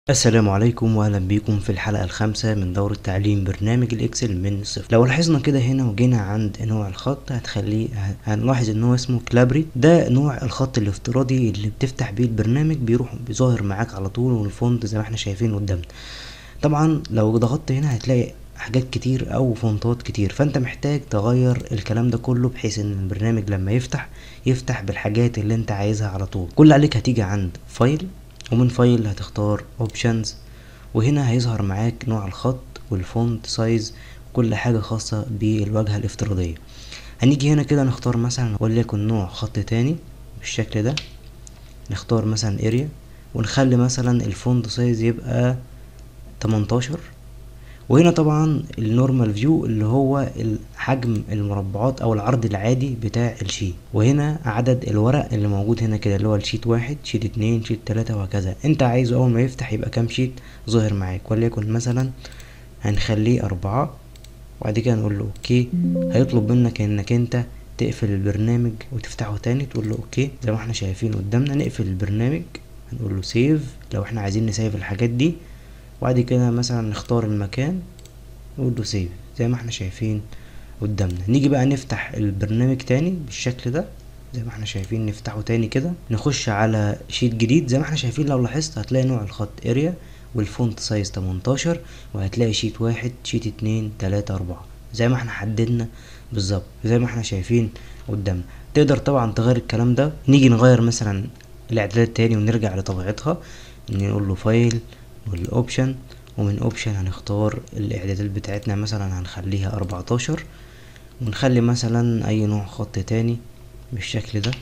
السلام عليكم واهلا بيكم في الحلقة الخامسة من دورة تعليم برنامج الاكسل من الصفر لو لاحظنا كده هنا وجينا عند نوع الخط هتخليه هنلاحظ ان هو اسمه كلابري ده نوع الخط الافتراضي اللي بتفتح بيه البرنامج بيروح بيظهر معاك على طول والفونت زي ما احنا شايفين قدامنا طبعا لو ضغطت هنا هتلاقي حاجات كتير او فونتات كتير فانت محتاج تغير الكلام ده كله بحيث ان البرنامج لما يفتح يفتح بالحاجات اللي انت عايزها على طول كل اللي عليك هتيجي عند فايل ومن فايل هتختار اوبشنز وهنا هيظهر معاك نوع الخط والفونت سايز كل حاجة خاصة بالواجهة الافتراضية هنيجي هنا كده نختار مثلا وليكن نوع خط تاني بالشكل ده نختار مثلا اريا ونخلي مثلا الفونت سايز يبقى 18 وهنا طبعا النورمال فيو اللي هو حجم المربعات او العرض العادي بتاع الشيت وهنا عدد الورق اللي موجود هنا كده اللي هو الشيت واحد شيت اتنين شيت تلاتة وهكذا انت عايزه اول ما يفتح يبقى كام شيت ظاهر معاك وليكن مثلا هنخليه اربعة وبعد كده نقول له اوكي هيطلب منك انك انت تقفل البرنامج وتفتحه تاني تقول له اوكي زي ما احنا شايفين قدامنا نقفل البرنامج هنقول له سيف لو احنا عايزين نسيف الحاجات دي وبعد كده مثلا نختار المكان نقول له سيف زي ما احنا شايفين قدامنا نيجي بقى نفتح البرنامج تاني بالشكل ده زي ما احنا شايفين نفتحه تاني كده نخش على شيت جديد زي ما احنا شايفين لو لاحظت هتلاقي نوع الخط اريا والفونت سايز 18 وهتلاقي شيت واحد شيت اتنين تلاتة اربعة زي ما احنا حددنا بالظبط زي ما احنا شايفين قدامنا تقدر طبعا تغير الكلام ده نيجي نغير مثلا الاعدادات تاني ونرجع لطبيعتها نقول له فايل والاوبشن ومن اوبشن هنختار الاعدادات بتاعتنا مثلا هنخليها اربعتاشر ونخلي مثلا اي نوع خط تاني بالشكل ده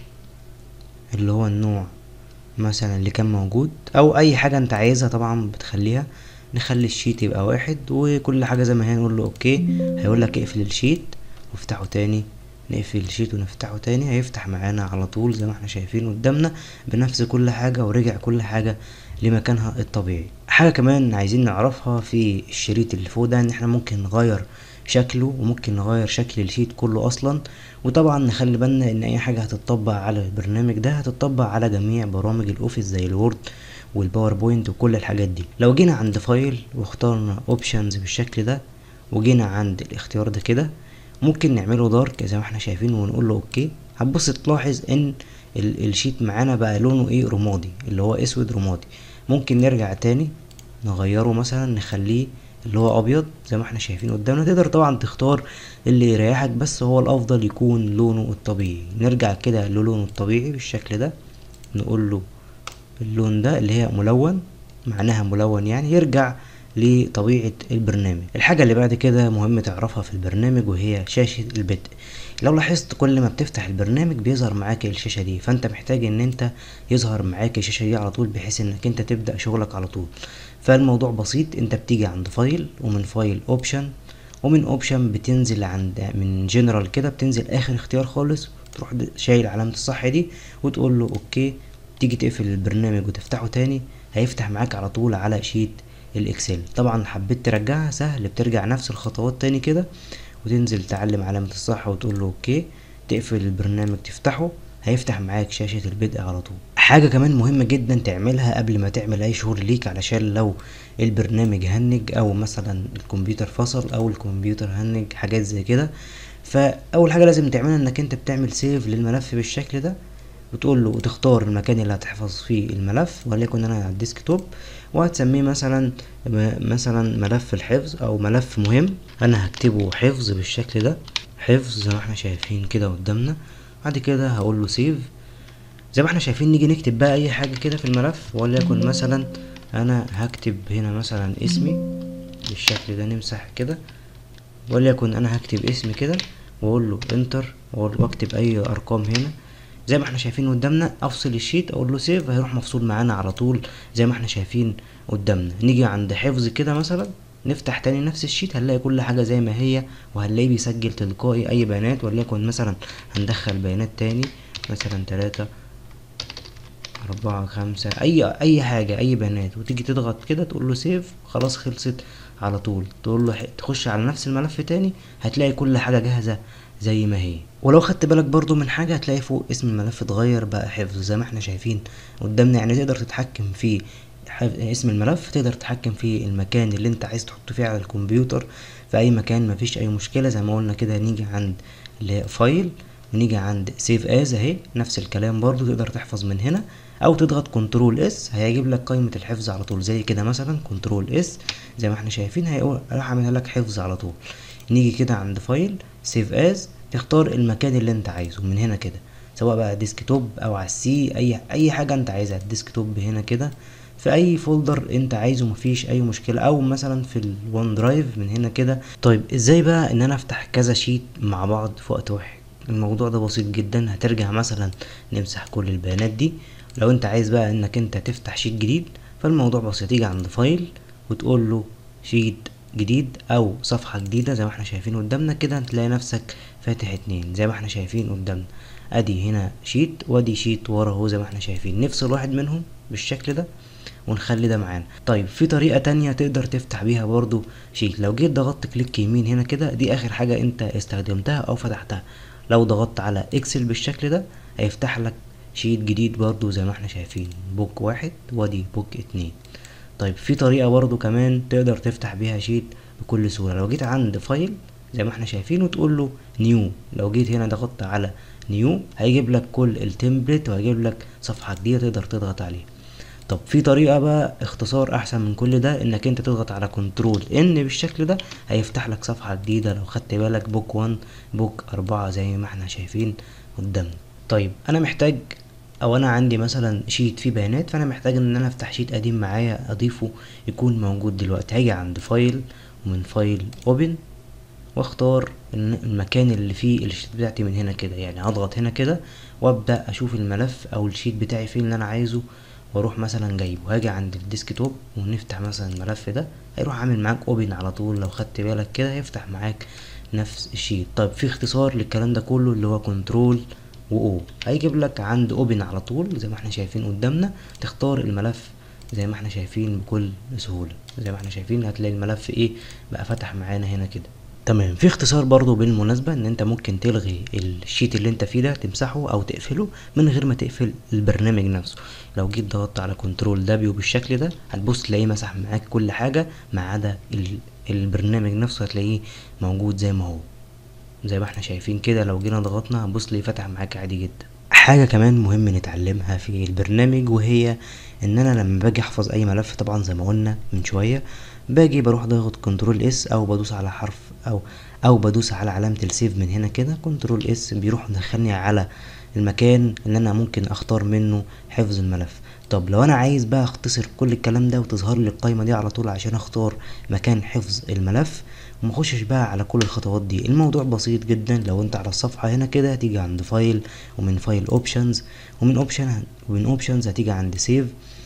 اللي هو النوع مثلا اللي كان موجود او اي حاجة انت عايزها طبعا بتخليها نخلي الشيت يبقى واحد وكل حاجة زي ما هي نقول له اوكي هيقولك اقفل الشيت وافتحه تاني نقفل الشيت ونفتحه تاني هيفتح معانا على طول زي ما احنا شايفين قدامنا بنفس كل حاجة ورجع كل حاجة لمكانها الطبيعي حاجة كمان عايزين نعرفها في الشريط اللي فوق ده ان احنا ممكن نغير شكله وممكن نغير شكل الشيت كله اصلا وطبعا نخلي بالنا ان اي حاجة هتطبق على البرنامج ده هتطبق على جميع برامج الاوفيس زي الوورد والباوربوينت وكل الحاجات دي لو جينا عند فايل واخترنا اوبشنز بالشكل ده وجينا عند الاختيار ده كده ممكن نعمله دارك زي ما احنا شايفين ونقول له اوكي هتبص تلاحظ ان الشيت معانا بقى لونه ايه رمادي اللي هو اسود رمادي ممكن نرجع تاني نغيره مثلا نخليه اللي هو ابيض زي ما احنا شايفين قدامنا تقدر طبعا تختار اللي يريحك بس هو الافضل يكون لونه الطبيعي نرجع كده للونه الطبيعي بالشكل ده نقول له اللون ده اللي هي ملون معناها ملون يعني يرجع لطبيعة البرنامج الحاجة اللي بعد كده مهم تعرفها في البرنامج وهي شاشة البدء لو لاحظت كل ما بتفتح البرنامج بيظهر معاك الشاشة دي فانت محتاج ان انت يظهر معاك الشاشة دي على طول بحيث انك انت تبدأ شغلك على طول فالموضوع بسيط انت بتيجي عند فايل ومن فايل اوبشن ومن اوبشن بتنزل عند من جنرال كده بتنزل اخر اختيار خالص تروح شايل علامة الصح دي وتقول له اوكي تيجي تقفل البرنامج وتفتحه تاني هيفتح معاك على طول على شيت الاكسل طبعا حبيت ترجعها سهل بترجع نفس الخطوات تاني كده وتنزل تعلم علامة الصح وتقول له اوكي تقفل البرنامج تفتحه هيفتح معاك شاشة البدء على طول حاجة كمان مهمة جدا تعملها قبل ما تعمل اي شغل ليك علشان لو البرنامج هنج او مثلا الكمبيوتر فصل او الكمبيوتر هنج حاجات زي كده فاول حاجة لازم تعملها انك انت بتعمل سيف للملف بالشكل ده وتقول له وتختار المكان اللي هتحفظ فيه الملف وليكن انا على الديسكتوب وهتسميه مثلا مثلا ملف الحفظ او ملف مهم انا هكتبه حفظ بالشكل ده حفظ زي ما احنا شايفين كده قدامنا بعد كده هقول له سيف زي ما احنا شايفين نيجي نكتب بقى اي حاجه كده في الملف وليكن مثلا انا هكتب هنا مثلا اسمي بالشكل ده نمسح كده وليكن انا هكتب اسمي كده واقول له انتر واكتب اي ارقام هنا زي ما احنا شايفين قدامنا افصل الشيت اقول له سيف هيروح مفصول معانا على طول زي ما احنا شايفين قدامنا نيجي عند حفظ كده مثلا نفتح تاني نفس الشيت هنلاقي كل حاجة زي ما هي وهنلاقيه بيسجل تلقائي اي بيانات وليكن مثلا هندخل بيانات تاني مثلا تلاتة أربعة خمسة أي أي حاجة أي بيانات وتيجي تضغط كده تقول له سيف خلاص خلصت على طول تقول له تخش على نفس الملف تاني هتلاقي كل حاجة جاهزة زي ما هي ولو خدت بالك برضو من حاجة هتلاقي فوق اسم الملف اتغير بقى حفظ زي ما احنا شايفين قدامنا يعني تقدر تتحكم في اسم الملف تقدر تتحكم في المكان اللي انت عايز تحطه فيه على الكمبيوتر في اي مكان مفيش اي مشكلة زي ما قلنا كده نيجي عند اللي هي فايل ونيجي عند سيف از اهي نفس الكلام برضو تقدر تحفظ من هنا او تضغط كنترول اس هيجيب لك قائمة الحفظ على طول زي كده مثلا كنترول اس زي ما احنا شايفين هيقول راح عاملها لك حفظ على طول نيجي كده عند فايل سيف از تختار المكان اللي انت عايزه من هنا كده سواء بقى ديسكتوب او على السي اي اي حاجه انت عايزها الديسكتوب هنا كده في اي فولدر انت عايزه مفيش اي مشكله او مثلا في الون درايف من هنا كده طيب ازاي بقى ان انا افتح كذا شيت مع بعض في وقت واحد الموضوع ده بسيط جدا هترجع مثلا نمسح كل البيانات دي لو انت عايز بقى انك انت تفتح شيت جديد فالموضوع بسيط تيجي عند فايل وتقول له شيت جديد او صفحة جديدة زي ما احنا شايفين قدامنا كده هتلاقي نفسك فاتح اتنين زي ما احنا شايفين قدامنا ادي هنا شيت وادي شيت ورا اهو زي ما احنا شايفين نفصل واحد منهم بالشكل ده ونخلي ده معانا طيب في طريقة تانية تقدر تفتح بيها برضو شيت لو جيت ضغطت كليك يمين هنا كده دي اخر حاجة انت استخدمتها او فتحتها لو ضغطت على اكسل بالشكل ده هيفتح لك شيت جديد برضو زي ما احنا شايفين بوك واحد وادي بوك اتنين طيب في طريقة برضو كمان تقدر تفتح بيها شيت بكل سهولة لو جيت عند فايل زي ما احنا شايفين وتقول له نيو لو جيت هنا ضغطت على نيو هيجيب لك كل التمبلت وهيجيب لك صفحة جديدة تقدر تضغط عليها طب في طريقة بقى اختصار احسن من كل ده انك انت تضغط على كنترول ان بالشكل ده هيفتح لك صفحة جديدة لو خدت بالك بوك 1 بوك أربعة زي ما احنا شايفين قدامنا طيب انا محتاج او انا عندي مثلا شيت فيه بيانات فانا محتاج ان انا افتح شيت قديم معايا اضيفه يكون موجود دلوقتي هاجي عند فايل ومن فايل اوبن واختار المكان اللي فيه الشيت بتاعتي من هنا كده يعني هضغط هنا كده وابدا اشوف الملف او الشيت بتاعي فين اللي انا عايزه واروح مثلا جايبه هاجي عند الديسكتوب ونفتح مثلا الملف ده هيروح عامل معاك اوبن على طول لو خدت بالك كده هيفتح معاك نفس الشيت طيب في اختصار للكلام ده كله اللي هو كنترول و هيجيب لك عند اوبن على طول زي ما احنا شايفين قدامنا تختار الملف زي ما احنا شايفين بكل سهولة زي ما احنا شايفين هتلاقي الملف ايه بقى فتح معانا هنا كده تمام في اختصار برضو بالمناسبة ان انت ممكن تلغي الشيت اللي انت فيه ده تمسحه او تقفله من غير ما تقفل البرنامج نفسه لو جيت ضغطت على كنترول دبليو بالشكل ده هتبص تلاقيه مسح معاك كل حاجة ما عدا البرنامج نفسه هتلاقيه موجود زي ما هو زي ما احنا شايفين كده لو جينا ضغطنا هنبص ليه فتح معاك عادي جدا حاجة كمان مهم نتعلمها في البرنامج وهي ان انا لما باجي احفظ اي ملف طبعا زي ما قلنا من شوية باجي بروح ضاغط كنترول اس او بدوس على حرف او او بدوس على علامة السيف من هنا كده كنترول اس بيروح مدخلني على المكان اللي انا ممكن اختار منه حفظ الملف طب لو انا عايز بقى اختصر كل الكلام ده وتظهر لي القايمة دي على طول عشان اختار مكان حفظ الملف ومخشش بقى على كل الخطوات دي الموضوع بسيط جدا لو انت على الصفحة هنا كده هتيجي عند فايل ومن فايل اوبشنز ومن اوبشن ومن اوبشنز هتيجي عند سيف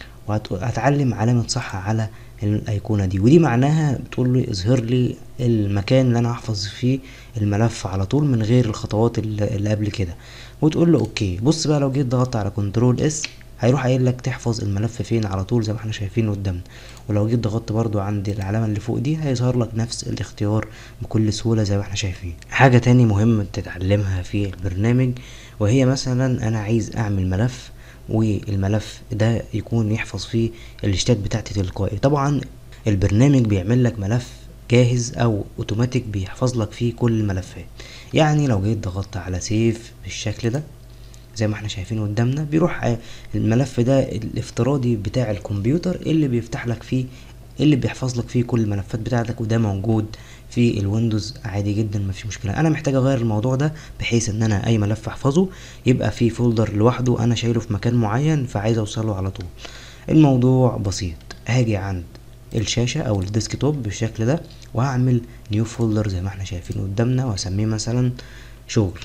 وهتعلم علامة صح على الايقونة دي ودي معناها بتقول لي اظهر لي المكان اللي انا هحفظ فيه الملف على طول من غير الخطوات اللي قبل كده وتقول له اوكي بص بقى لو جيت ضغطت على كنترول اس هيروح قايل لك تحفظ الملف فين على طول زي ما احنا شايفين قدامنا ولو جيت ضغطت برضو عند العلامة اللي فوق دي هيظهر لك نفس الاختيار بكل سهولة زي ما احنا شايفين حاجة تاني مهم تتعلمها في البرنامج وهي مثلا انا عايز اعمل ملف والملف ده يكون يحفظ فيه الاشتات بتاعتي تلقائي طبعا البرنامج بيعمل لك ملف جاهز او اوتوماتيك بيحفظ لك فيه كل الملفات يعني لو جيت ضغطت على سيف بالشكل ده زي ما احنا شايفين قدامنا بيروح الملف ده الافتراضي بتاع الكمبيوتر اللي بيفتح لك فيه اللي بيحفظ لك فيه كل الملفات بتاعتك وده موجود في الويندوز عادي جدا مفيش مشكله انا محتاج اغير الموضوع ده بحيث ان انا اي ملف احفظه يبقى في فولدر لوحده انا شايله في مكان معين فعايز اوصله على طول الموضوع بسيط هاجي عند الشاشه او الديسكتوب بالشكل ده وهعمل نيو فولدر زي ما احنا شايفين قدامنا واسميه مثلا شغل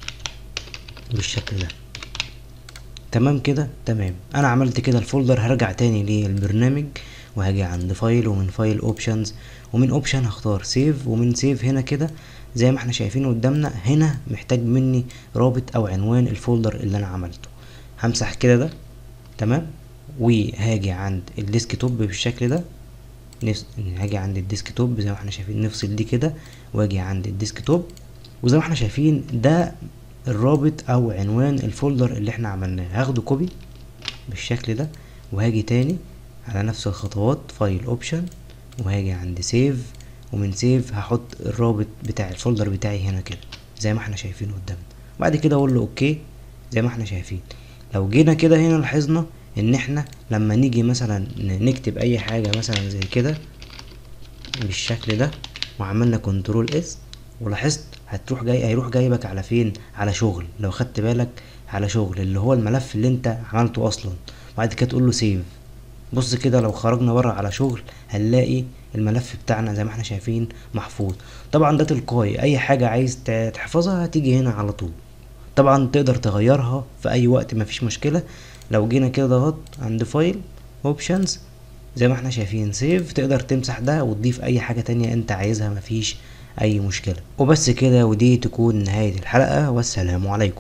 بالشكل ده تمام كده تمام انا عملت كده الفولدر هرجع تاني للبرنامج وهاجي عند فايل ومن فايل اوبشنز ومن اوبشن هختار سيف ومن سيف هنا كده زي ما احنا شايفين قدامنا هنا محتاج مني رابط او عنوان الفولدر اللي انا عملته همسح كده ده تمام وهاجي عند الديسكتوب بالشكل ده نفس هاجي عند الديسكتوب زي ما احنا شايفين نفصل دي كده واجي عند الديسكتوب وزي ما احنا شايفين ده الرابط او عنوان الفولدر اللي احنا عملناه هاخده كوبي بالشكل ده وهاجي تاني على نفس الخطوات فايل اوبشن وهاجي عند سيف ومن سيف هحط الرابط بتاع الفولدر بتاعي هنا كده زي ما احنا شايفين قدامنا بعد كده اقول له اوكي زي ما احنا شايفين لو جينا كده هنا لاحظنا ان احنا لما نيجي مثلا نكتب اي حاجة مثلا زي كده بالشكل ده وعملنا كنترول اس ولاحظت هتروح جاي هيروح جايبك على فين على شغل لو خدت بالك على شغل اللي هو الملف اللي انت عملته اصلا بعد كده تقول له سيف بص كده لو خرجنا بره على شغل هنلاقي الملف بتاعنا زي ما احنا شايفين محفوظ طبعا ده تلقائي اي حاجة عايز تحفظها هتيجي هنا على طول طبعا تقدر تغيرها في اي وقت مفيش مشكلة لو جينا كده ضغط عند فايل اوبشنز زي ما احنا شايفين سيف تقدر تمسح ده وتضيف اي حاجة تانية انت عايزها مفيش اي مشكلة وبس كده ودي تكون نهاية الحلقة والسلام عليكم